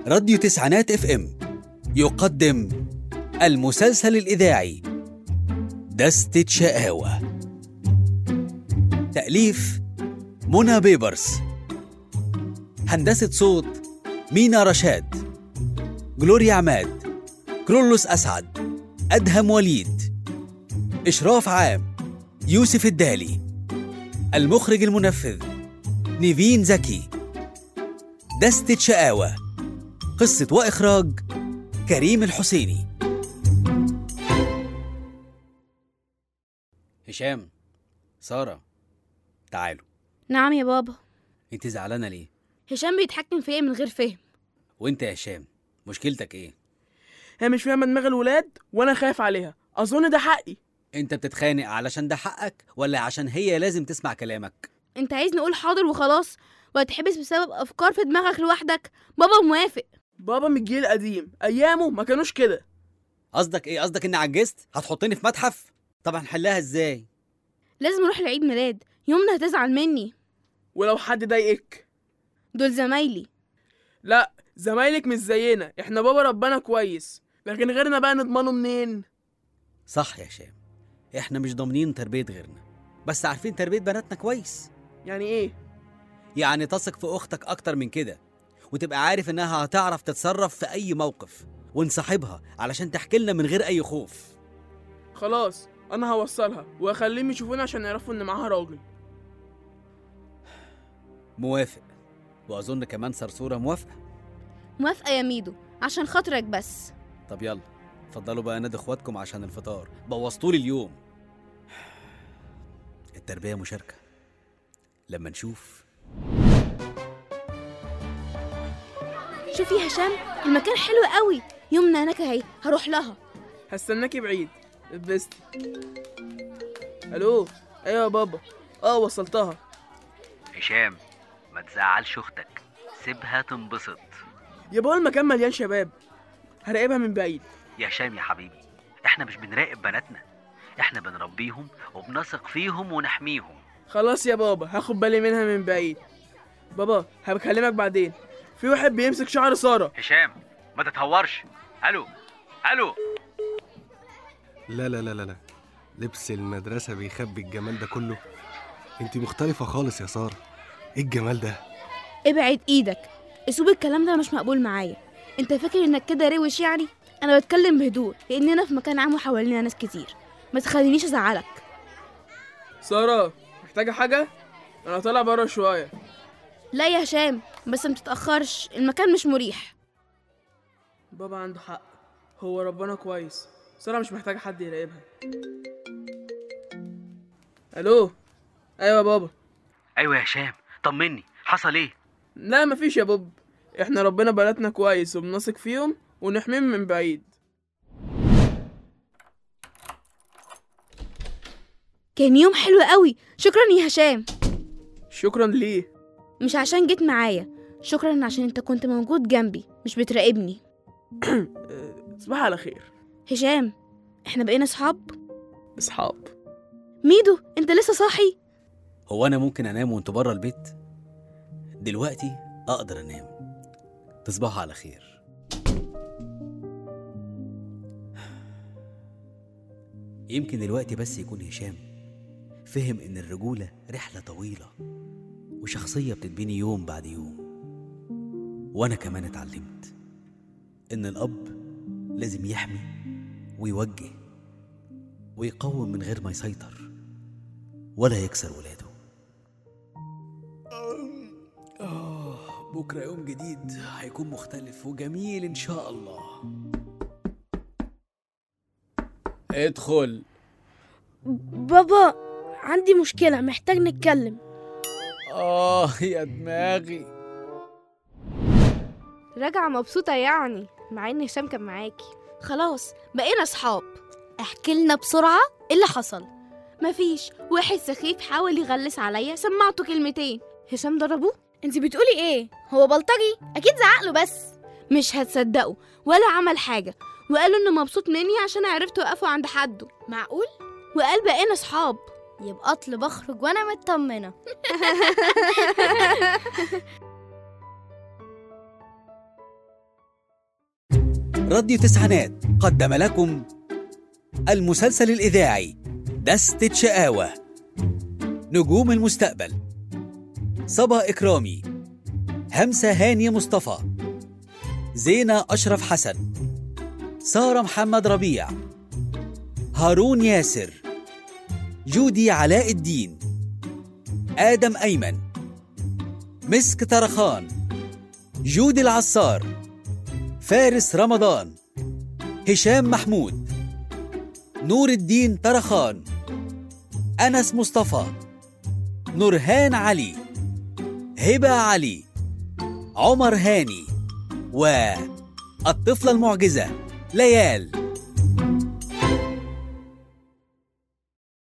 راديو تسعينات اف ام يقدم المسلسل الإذاعي دستة شقاوة تأليف منى بيبرس هندسة صوت مينا رشاد جلوريا عماد كرولوس أسعد أدهم وليد إشراف عام يوسف الدالي المخرج المنفذ نيفين زكي دستة شقاوة قصة وإخراج كريم الحسيني هشام سارة تعالوا نعم يا بابا انت زعلانة ليه؟ هشام بيتحكم فيا من غير فهم وانت يا هشام مشكلتك ايه؟ هي مش فاهمه دماغ الولاد وانا خايف عليها اظن ده حقي انت بتتخانق علشان ده حقك ولا عشان هي لازم تسمع كلامك؟ انت عايز نقول حاضر وخلاص وهتحبس بسبب افكار في دماغك لوحدك بابا موافق بابا من الجيل القديم ايامه ما كانوش كده قصدك ايه؟ قصدك اني عجزت؟ هتحطني في متحف؟ طب هنحلها ازاي؟ لازم اروح لعيد ميلاد يومنا هتزعل مني ولو حد ضايقك دول زمايلي لا زمايلك مش زينا احنا بابا ربنا كويس لكن غيرنا بقى نضمنه منين صح يا هشام احنا مش ضامنين تربية غيرنا بس عارفين تربية بناتنا كويس يعني ايه يعني تثق في اختك اكتر من كده وتبقى عارف انها هتعرف تتصرف في اي موقف ونصاحبها علشان تحكي لنا من غير اي خوف خلاص انا هوصلها واخليهم يشوفونا عشان يعرفوا ان معاها راجل موافق واظن كمان صرصورة موافقة موافقه يا ميدو عشان خاطرك بس طب يلا اتفضلوا بقى نادي اخواتكم عشان الفطار بوظتولي اليوم التربية مشاركة لما نشوف شوف يا هشام المكان حلو قوي يومنا هناك اهي هروح لها هستناكي بعيد اتبسطي الو ايوه يا بابا اه وصلتها هشام ما تزعلش اختك سيبها تنبسط يا بابا المكان مليان شباب هراقبها من بعيد يا هشام يا حبيبي احنا مش بنراقب بناتنا احنا بنربيهم وبنثق فيهم ونحميهم خلاص يا بابا هاخد بالي منها من بعيد بابا هبكلمك بعدين في واحد بيمسك شعر سارة هشام ما تتهورش الو الو لا لا لا لا لا لبس المدرسة بيخبي الجمال ده كله انت مختلفة خالص يا سارة ايه الجمال ده ابعد ايدك اسلوب الكلام ده مش مقبول معايا انت فاكر انك كده روش يعني انا بتكلم بهدوء لاننا في مكان عام وحوالينا ناس كتير ما تخلينيش ازعلك سارة محتاجة حاجة؟ أنا طالع برا شوية لا يا هشام بس ما تتاخرش المكان مش مريح بابا عنده حق هو ربنا كويس سارة مش محتاجة حد يراقبها ألو أيوة يا بابا ايوه يا هشام طمني حصل ايه لا مفيش يا بوب احنا ربنا بناتنا كويس وبنثق فيهم ونحميهم من بعيد كان يوم حلو قوي شكرا يا هشام شكرا ليه مش عشان جيت معايا شكرا عشان انت كنت موجود جنبي مش بتراقبني أه، تصبح على خير هشام احنا بقينا صحاب اصحاب ميدو انت لسه صاحي هو انا ممكن انام وانتوا بره البيت دلوقتي اقدر انام تصبحوا على خير يمكن دلوقتي بس يكون هشام فهم ان الرجولة رحلة طويلة وشخصية بتتبني يوم بعد يوم وانا كمان اتعلمت ان الاب لازم يحمي ويوجه ويقوم من غير ما يسيطر ولا يكسر ولاده آه بكرة يوم جديد هيكون مختلف وجميل إن شاء الله ادخل بابا عندي مشكلة محتاج نتكلم آه يا دماغي راجعة مبسوطة يعني مع ان هشام كان معاكي خلاص بقينا صحاب احكي لنا بسرعة ايه اللي حصل مفيش واحد سخيف حاول يغلس عليا سمعته كلمتين هشام ضربه انت بتقولي ايه هو بلطجي اكيد زعقله بس مش هتصدقوا ولا عمل حاجة وقالوا انه مبسوط مني عشان عرفت اوقفه عند حده معقول وقال بقينا صحاب يبقى اطلب اخرج وانا مطمنة راديو تسعينات قدم لكم المسلسل الإذاعي دستة شقاوة نجوم المستقبل صبا إكرامي همسة هاني مصطفى زينة أشرف حسن سارة محمد ربيع هارون ياسر جودي علاء الدين آدم أيمن مسك طرخان جودي العصار فارس رمضان هشام محمود نور الدين طرخان أنس مصطفى نورهان علي هبة علي عمر هاني والطفلة المعجزة ليال